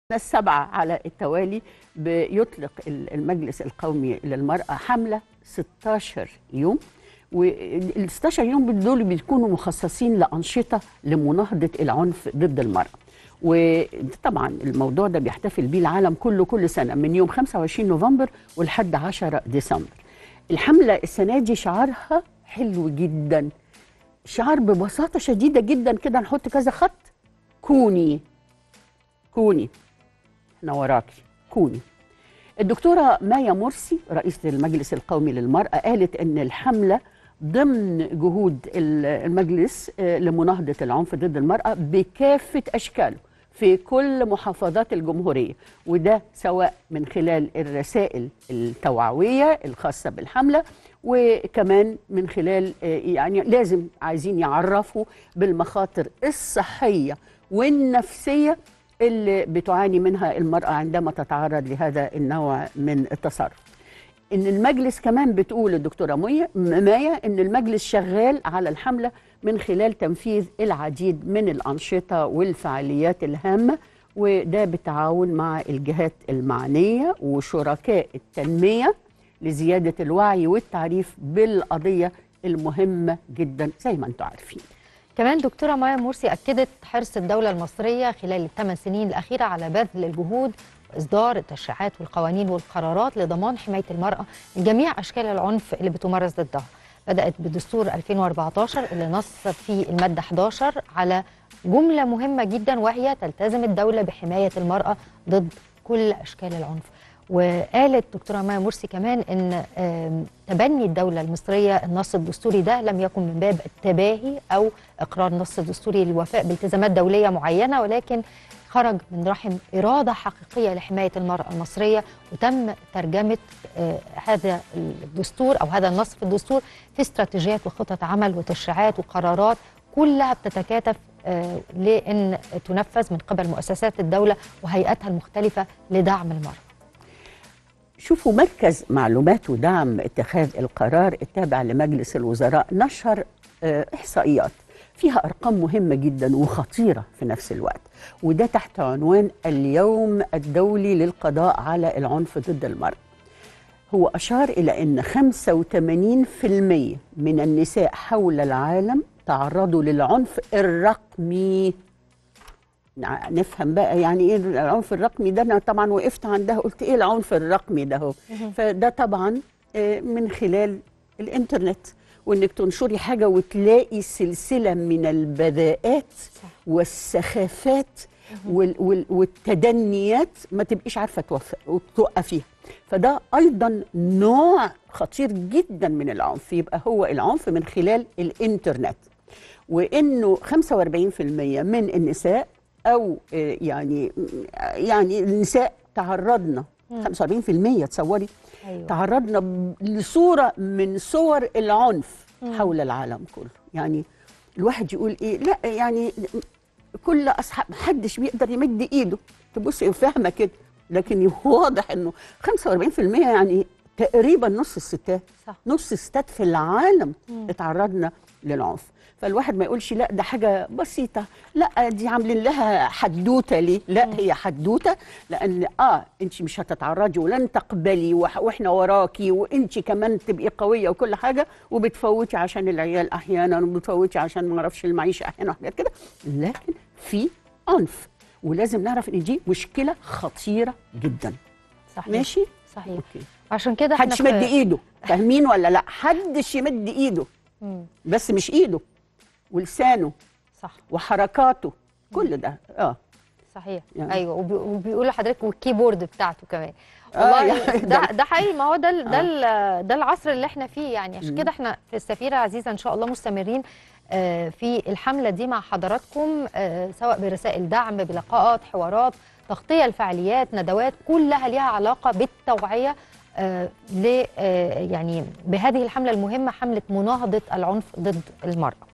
السبعة على التوالي بيطلق المجلس القومي للمرأة حملة 16 يوم وال 16 يوم دول بيكونوا مخصصين لأنشطة لمناهضة العنف ضد المرأة وطبعا الموضوع ده بيحتفل بيه العالم كله كل سنة من يوم 25 نوفمبر ولحد 10 ديسمبر الحملة السنة دي شعارها حلو جدا شعار ببساطة شديدة جدا كده نحط كذا خط كوني كوني احنا وراكي كوني الدكتورة مايا مرسي رئيسة المجلس القومي للمرأة قالت ان الحملة ضمن جهود المجلس لمناهضة العنف ضد المرأة بكافة أشكاله في كل محافظات الجمهورية وده سواء من خلال الرسائل التوعوية الخاصة بالحملة وكمان من خلال يعني لازم عايزين يعرفوا بالمخاطر الصحية والنفسية اللي بتعاني منها المرأة عندما تتعرض لهذا النوع من التصرف ان المجلس كمان بتقول الدكتوره مايا ان المجلس شغال على الحمله من خلال تنفيذ العديد من الانشطه والفعاليات الهامه وده بالتعاون مع الجهات المعنيه وشركاء التنميه لزياده الوعي والتعريف بالقضيه المهمه جدا زي ما انتم عارفين. كمان دكتورة مايا مرسي أكدت حرص الدولة المصرية خلال الثمان سنين الأخيرة على بذل الجهود وإصدار التشريعات والقوانين والقرارات لضمان حماية المرأة من جميع أشكال العنف اللي بتمارس ضدها بدأت بدستور 2014 اللي نص فيه المادة 11 على جملة مهمة جدا وهي تلتزم الدولة بحماية المرأة ضد كل أشكال العنف وقالت دكتوره مايا مرسي كمان ان تبني الدوله المصريه النص الدستوري ده لم يكن من باب التباهي او اقرار نص دستوري للوفاء بالتزامات دوليه معينه ولكن خرج من رحم اراده حقيقيه لحمايه المراه المصريه وتم ترجمه هذا الدستور او هذا النص في الدستور في استراتيجيات وخطط عمل وتشريعات وقرارات كلها بتتكاتف لان تنفذ من قبل مؤسسات الدوله وهيئاتها المختلفه لدعم المراه. شوفوا مركز معلومات ودعم اتخاذ القرار التابع لمجلس الوزراء نشر احصائيات فيها ارقام مهمه جدا وخطيره في نفس الوقت وده تحت عنوان اليوم الدولي للقضاء على العنف ضد المراه هو اشار الى ان 85% من النساء حول العالم تعرضوا للعنف الرقمي نفهم بقى يعني ايه العنف الرقمي ده انا طبعا وقفت عندها قلت ايه العنف الرقمي ده هو فده طبعا من خلال الانترنت وانك تنشري حاجه وتلاقي سلسله من البذاءات والسخافات والتدنيات ما تبقيش عارفه توقفيها فده ايضا نوع خطير جدا من العنف يبقى هو العنف من خلال الانترنت وانه 45% من النساء او يعني يعني النساء تعرضنا 45% تصوري أيوة. تعرضنا لصوره من صور العنف مم. حول العالم كله يعني الواحد يقول ايه لا يعني كل اصحاب محدش بيقدر يمد ايده تبصي فاهمه كده لكن واضح انه 45% يعني تقريبا نص الستات صح. نص الستات في العالم مم. اتعرضنا للعنف فالواحد ما يقولش لا ده حاجه بسيطه لا دي عاملين لها حدوته ليه لا هي حدوته لان اه انت مش هتتعرضي ولن تقبلي واحنا وراكي وانت كمان تبقي قويه وكل حاجه وبتفوتي عشان العيال احيانا وبتفوتي عشان ما اعرفش المعيشه احيانا وحاجات كده لكن في عنف ولازم نعرف ان دي مشكله خطيره جدا صحيح ماشي صحيح أوكي. عشان كده حدش يمد ايده فاهمين ولا لا حدش يمد ايده مم. بس مش ايده ولسانه صح وحركاته كل ده اه صحيح يعني. ايوه وبيقولوا لحضرتك والكيبورد بتاعته كمان والله آه يعني ده ده حقيقي ما هو ده ده آه. ده العصر اللي احنا فيه يعني عشان كده احنا في السفيره عزيزه ان شاء الله مستمرين آه في الحمله دي مع حضراتكم آه سواء برسائل دعم بلقاءات حوارات تغطيه الفعاليات ندوات كلها ليها علاقه بالتوعيه آه ل آه يعني بهذه الحمله المهمه حمله مناهضه العنف ضد المراه